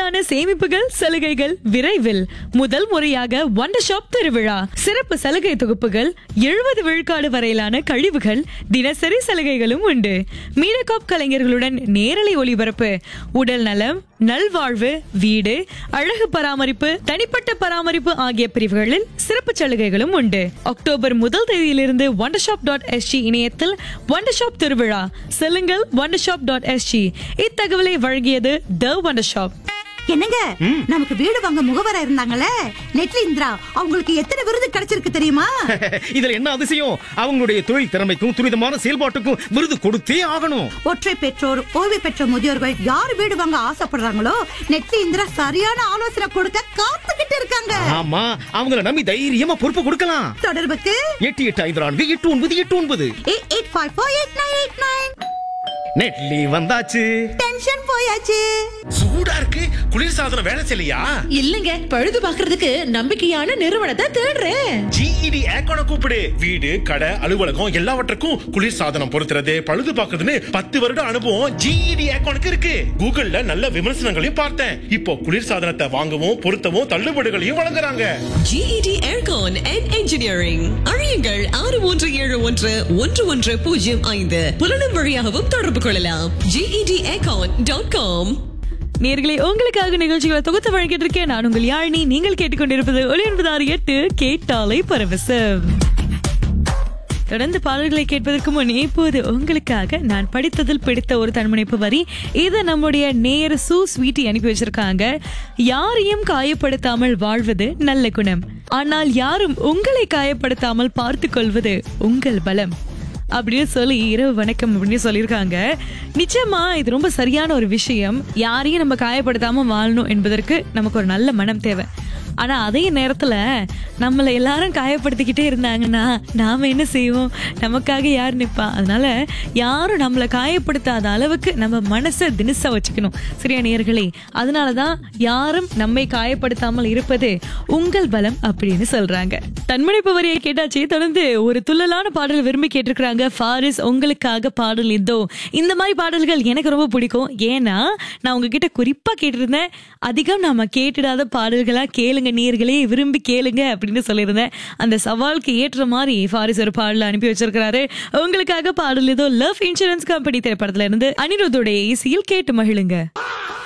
மகிழ்ச்சியான சேமிப்புகள் சலுகைகள் விரைவில் முதல் முறையாக வண்டர் ஷாப் திருவிழா சிறப்பு சலுகை தொகுப்புகள் எழுபது விழுக்காடு வரையிலான கழிவுகள் தினசரி சலுகைகளும் உண்டு மீனகாப் கலைஞர்களுடன் நேரலை ஒளிபரப்பு உடல் நலம் நல்வாழ்வு வீடு அழகு பராமரிப்பு தனிப்பட்ட பராமரிப்பு ஆகிய பிரிவுகளில் சிறப்பு சலுகைகளும் உண்டு அக்டோபர் முதல் தேதியிலிருந்து வண்டர் ஷாப் டாட் எஸ்ஜி இணையத்தில் வண்டர் ஷாப் திருவிழா செல்லுங்கள் வண்டர் ஷாப் டாட் எஸ்ஜி இத்தகவலை வழங்கியது த வண்டர் ஷாப் என்னங்க நமக்கு வீடு வாங்க முகவரா இருந்தாங்கல்ல நெட்லி இந்திரா அவங்களுக்கு எத்தனை விருது கிடைச்சிருக்கு தெரியுமா இதுல என்ன அதிசயம் அவங்களுடைய தொழில் திறமைக்கும் துரிதமான செயல்பாட்டுக்கும் விருது கொடுத்தே ஆகணும் ஒற்றை பெற்றோர் ஓய்வு பெற்ற முதியோர்கள் யார் வீடு வாங்க ஆசைப்படுறாங்களோ நெட்லி இந்திரா சரியான ஆலோசனை கொடுக்க காத்துக்கிட்டு இருக்காங்க ஆமா அவங்கள நம்பி தைரியமா பொறுப்பு கொடுக்கலாம் தொடர்புக்கு எட்டு எட்டு ஐந்து நான்கு எட்டு ஒன்பது எட்டு ஒன்பது eight eight five four eight nine eight nine நெட்லி வந்தாச்சு டென்ஷன் போயாச்சு சூடா இருக்கு குளிர்சாதனம் வேலை செய்யலையா இல்லங்க பழுது பாக்குறதுக்கு நம்பிக்கையான நிறுவனத்தை தேடுறேன் ஜிஇடி ஏக்கோன கூப்பிடு வீடு கடை அலுவலகம் எல்லாவற்றுக்கும் குளிர்சாதனம் பொருத்துறது பழுது பார்க்கறதுன்னு பத்து வருட அனுபவம் ஜிஇடி ஏக்கோனுக்கு இருக்கு கூகுள்ல நல்ல விமர்சனங்களையும் பார்த்தேன் இப்போ குளிர்சாதனத்தை வாங்கவும் பொருத்தவும் தள்ளுபடிகளையும் வழங்குறாங்க GED Aircon and Engineering அறியுங்கள் ஆறு மூன்று ஏழு ஒன்று ஒன்று ஒன்று பூஜ்ஜியம் ஐந்து புலனும் வழியாகவும் தொடர்பு கொள்ளலாம் ஜிஇடி ஏர்கான் டாட் காம் நேர்களை உங்களுக்காக நிகழ்ச்சிகளை தொகுத்து வழங்கிட்டு இருக்கேன் நான் உங்கள் யாழினி நீங்கள் கேட்டுக்கொண்டிருப்பது ஒளி என்பது ஆறு எட்டு கேட்டாலை பரவசம் தொடர்ந்து பாடல்களை கேட்பதற்கு முன் இப்போது உங்களுக்காக நான் படித்ததில் பிடித்த ஒரு தன்முனைப்பு வரி இதை நம்முடைய நேர் சு ஸ்வீட்டி அனுப்பி வச்சிருக்காங்க யாரையும் காயப்படுத்தாமல் வாழ்வது நல்ல குணம் ஆனால் யாரும் உங்களை காயப்படுத்தாமல் பார்த்து கொள்வது உங்கள் பலம் அப்படின்னு சொல்லி இரவு வணக்கம் அப்படின்னு சொல்லியிருக்காங்க நிச்சயமா இது ரொம்ப சரியான ஒரு விஷயம் யாரையும் நம்ம காயப்படுத்தாம வாழணும் என்பதற்கு நமக்கு ஒரு நல்ல மனம் தேவை ஆனா அதே நேரத்துல நம்மள எல்லாரும் காயப்படுத்திக்கிட்டே இருந்தாங்கன்னா நாம என்ன செய்வோம் நமக்காக யார் நிப்பா அதனால யாரும் நம்மளை காயப்படுத்தாத அளவுக்கு நம்ம மனசை தினசா வச்சுக்கணும் சரியா நேர்களே அதனாலதான் யாரும் நம்மை காயப்படுத்தாமல் இருப்பது உங்கள் பலம் அப்படின்னு சொல்றாங்க தன்மணிப்பு வரியை கேட்டாச்சு தொடர்ந்து ஒரு துள்ளலான பாடல் விரும்பி கேட்டிருக்கிறாங்க ஃபாரிஸ் உங்களுக்காக பாடல் இதோ இந்த மாதிரி பாடல்கள் எனக்கு ரொம்ப பிடிக்கும் ஏன்னா நான் உங்ககிட்ட குறிப்பா கேட்டிருந்தேன் அதிகம் நாம கேட்டுடாத பாடல்களா கேளுங்க நேர்களே விரும்பி கேளுங்க அப்படின்னு சொல்லியிருந்தேன் அந்த சவாலுக்கு ஏற்ற மாதிரி ஃபாரிஸ் ஒரு பாடல் அனுப்பி வச்சிருக்கிறாரு உங்களுக்காக பாடல் ஏதோ லவ் இன்சூரன்ஸ் கம்பெனி திரைப்படத்துல இருந்து அனிருத்தோடைய இசையில் கேட்டு மகிழுங்க